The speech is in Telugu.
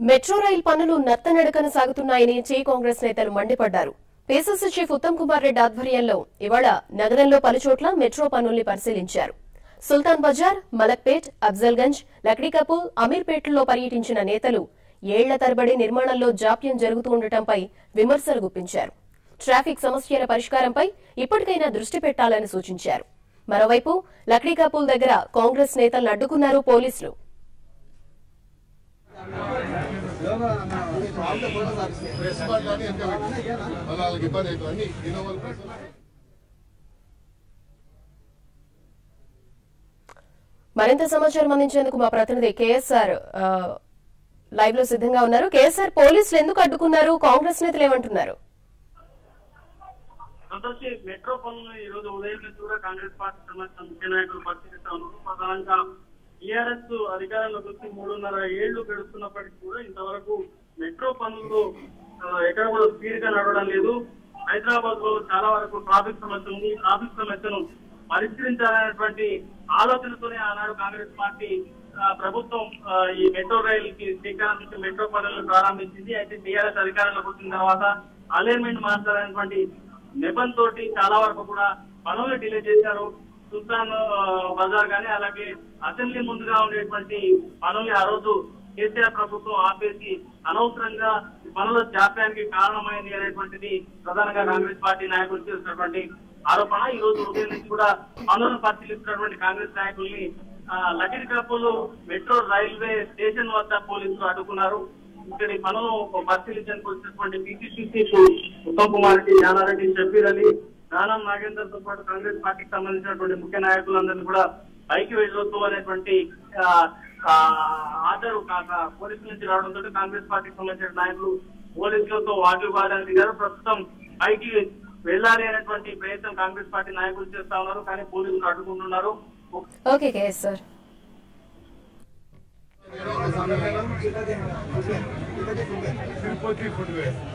మెట్రో రైల్ పనులు నత్తనడకన సాగుతున్నాయని చే కాంగ్రెస్ నేతలు మండిపడ్డారు పీసీసీ చీఫ్ ఉత్తమ్ కుమార్ రెడ్డి ఆధ్వర్యంలో ఇవాళ నగరంలో పలుచోట్ల మెట్రో పనుల్ని పరిశీలించారు సుల్తాన్ బజార్ మలక్పేట్ అఫ్జల్గంజ్ లక్డీకపూల్ అమీర్పేటలో పర్యటించిన నేతలు ఏళ్ల తరబడి నిర్మాణంలో జాప్యం జరుగుతూ ఉండటంపై విమర్శలు గుప్పించారు ట్రాఫిక్ సమస్యల పరిష్కారంపై ఇప్పటికైనా దృష్టి పెట్టాలని సూచించారు మరోవైపు లక్డీకపూల్ దగ్గర కాంగ్రెస్ నేతలను అడ్డుకున్నారు పోలీసులు ప్రెస్ వాళ్ళు అని ఎంత మళ్ళీ వాళ్ళకి ఇబ్బంది అవుతుంది అన్ని ఇన్నోవల్ ప్రెస్ మరింత సమాచారం అందించేందుకు మా ప్రతినిధి కేఎస్ఆర్ ఆ, లైవ్ లో సిద్ధంగా ఉన్నారు కేఎస్ఆర్ పోలీసులు ఎందుకు అడ్డుకున్నారు కాంగ్రెస్ నేతలు ఏమంటున్నారు సంతోషి మెట్రో పనులను ఈ రోజు ఉదయం నుంచి కూడా కాంగ్రెస్ పార్టీ సంబంధించిన ముఖ్య నాయకులు పరిశీలిస్తా ఉన్నారు ప్రధానంగా టీఆర్ఎస్ అధికారంలోకి వచ్చి మూడున్నర ఏళ్లు గడుస్తున్నప్పటికీ కూడా ఇంతవరకు మెట్రో పనులు ఆ, ఎక్కడ కూడా స్పీడ్ గా నడవడం లేదు హైదరాబాద్ లో చాలా వరకు ట్రాఫిక్ సమస్య ఉంది ఈ ట్రాఫిక్ సమస్యను పరిష్కరించాలనేటువంటి ఆలోచనతోనే ఆనాడు కాంగ్రెస్ పార్టీ ఆ, ప్రభుత్వం ఆ, ఈ మెట్రో రైల్ కి శ్రీకారం చుట్టూ మెట్రో పనులను ప్రారంభించింది అయితే టీఆర్ఎస్ అధికారంలోకి వచ్చిన తర్వాత అలైన్మెంట్ మార్చాలనేటువంటి నెపం తోటి చాలా వరకు కూడా పనులు డిలే చేశారు సుల్తాన్ ఆ, బజార్ గానీ అలాగే అసెంబ్లీ ముందుగా ఉండేటువంటి పనుల్ని ఆ రోజు కేసీఆర్ ప్రభుత్వం ఆపేసి అనవసరంగా ఈ పనుల జాప్యానికి కారణమైంది అనేటువంటిది ప్రధానంగా కాంగ్రెస్ పార్టీ నాయకులు చేసినటువంటి ఆరోపణ ఈ రోజు ఉదయం నుంచి కూడా పనులను పరిశీలిస్తున్నటువంటి కాంగ్రెస్ నాయకుల్ని లకిడి కాపులు మెట్రో రైల్వే స్టేషన్ వద్ద పోలీసులు అడ్డుకున్నారు ఇక్కడి పనులు పరిశీలించడానికి వచ్చినటువంటి పిసిసి ఉత్తమ్ కుమార్ రెడ్డి జానారెడ్డి షబీర్ అలీ దానం నాగేందర్ తో పాటు కాంగ్రెస్ పార్టీకి సంబంధించినటువంటి ముఖ్య నాయకులందరినీ కూడా పైకి వెళ్ళొద్దు అనేటువంటి ఆ, ఆ, ఆర్డర్ కాక పోలీసుల నుంచి రావడంతో కాంగ్రెస్ పార్టీకి సంబంధించిన నాయకులు పోలీసులతో వాగ్వివాదానికి దిగారు ప్రస్తుతం పైకి వెళ్ళాలి అనేటువంటి ప్రయత్నం కాంగ్రెస్ పార్టీ నాయకులు చేస్తా ఉన్నారు కానీ పోలీసులు అడ్డుకుంటున్నారు ఓకే కేఎస్ఆర్ తిరుపతి ఫుట్వేర్